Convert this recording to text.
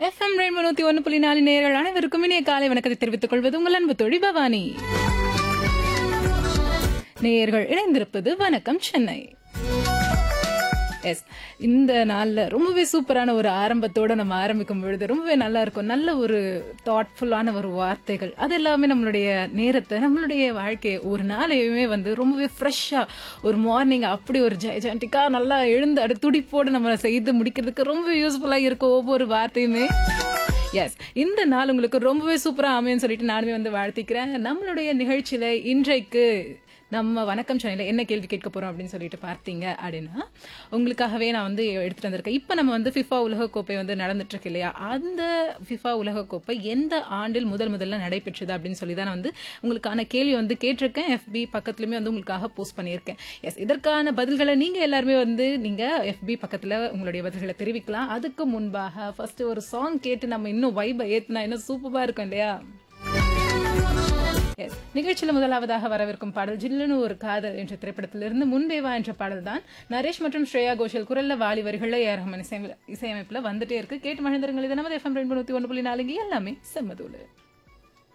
FM ரெண்டு நூத்தி ஒன்று புள்ளி நாலு நேர்கள் அனைவருக்கும் இனிய காலை வணக்கத்தை தெரிவித்துக் கொள்வது உங்கள் அன்பு தொழி பவானி நேயர்கள் இணைந்திருப்பது வணக்கம் சென்னை எஸ் இந்த நாளில் ரொம்பவே சூப்பரான ஒரு ஆரம்பத்தோட நம்ம ஆரம்பிக்கும் பொழுது ரொம்பவே நல்லா இருக்கும் நல்ல ஒரு தாட்ஃபுல்லான ஒரு வார்த்தைகள் அது எல்லாமே நம்மளுடைய நேரத்தை நம்மளுடைய வாழ்க்கையை ஒரு நாளையுமே வந்து ரொம்பவே ஃப்ரெஷ்ஷாக ஒரு மார்னிங் அப்படி ஒரு ஜெயஜாண்டிக்காக நல்லா எழுந்து அடு துடிப்போடு நம்ம செய்து முடிக்கிறதுக்கு ரொம்ப யூஸ்ஃபுல்லாக இருக்கும் ஒவ்வொரு வார்த்தையுமே எஸ் இந்த நாள் உங்களுக்கு ரொம்பவே சூப்பராக அமையும்னு சொல்லிட்டு நானுமே வந்து வாழ்த்திக்கிறேன் நம்மளுடைய நிகழ்ச்சியில இன்றைக்கு நம்ம வணக்கம் சேனலில் என்ன கேள்வி கேட்க போறோம் அப்படின்னு சொல்லிட்டு பார்த்தீங்க அப்படின்னா உங்களுக்காகவே நான் வந்து எடுத்துட்டு வந்திருக்கேன் இப்போ நம்ம வந்து ஃபிஃபா உலகக்கோப்பை வந்து நடந்துட்டு இருக்கு இல்லையா அந்த ஃபிஃபா உலகக்கோப்பை எந்த ஆண்டில் முதல் முதல்ல நடைபெற்றது அப்படின்னு சொல்லி தான் நான் வந்து உங்களுக்கான கேள்வி வந்து கேட்டிருக்கேன் எஃபி பக்கத்துலையுமே வந்து உங்களுக்காக போஸ்ட் பண்ணியிருக்கேன் எஸ் இதற்கான பதில்களை நீங்க எல்லாருமே வந்து நீங்க எஃபி பக்கத்துல உங்களுடைய பதில்களை தெரிவிக்கலாம் அதுக்கு முன்பாக ஃபர்ஸ்ட் ஒரு சாங் கேட்டு நம்ம இன்னும் வைபை ஏத்துனா இன்னும் சூப்பரா இருக்கும் இல்லையா எஸ் நிகழ்ச்சியில் முதலாவதாக வரவிருக்கும் பாடல் ஜில்லுன்னு ஒரு காதல் என்ற திரைப்படத்திலிருந்து முன்பேவா என்ற பாடல் தான் நரேஷ் மற்றும் ஸ்ரேயா கோஷல் குரல்ல வாலி வரிகளில் ஏ ரஹ்மான் இசை இசையமைப்புல வந்துட்டே இருக்கு கேட்டு மகிழ்ந்திருங்கள் இது நமது எஃப்எம் ரெண்டு நூத்தி ஒன்று புள்ளி நாலுங்க எல்லாமே செம்மதூளு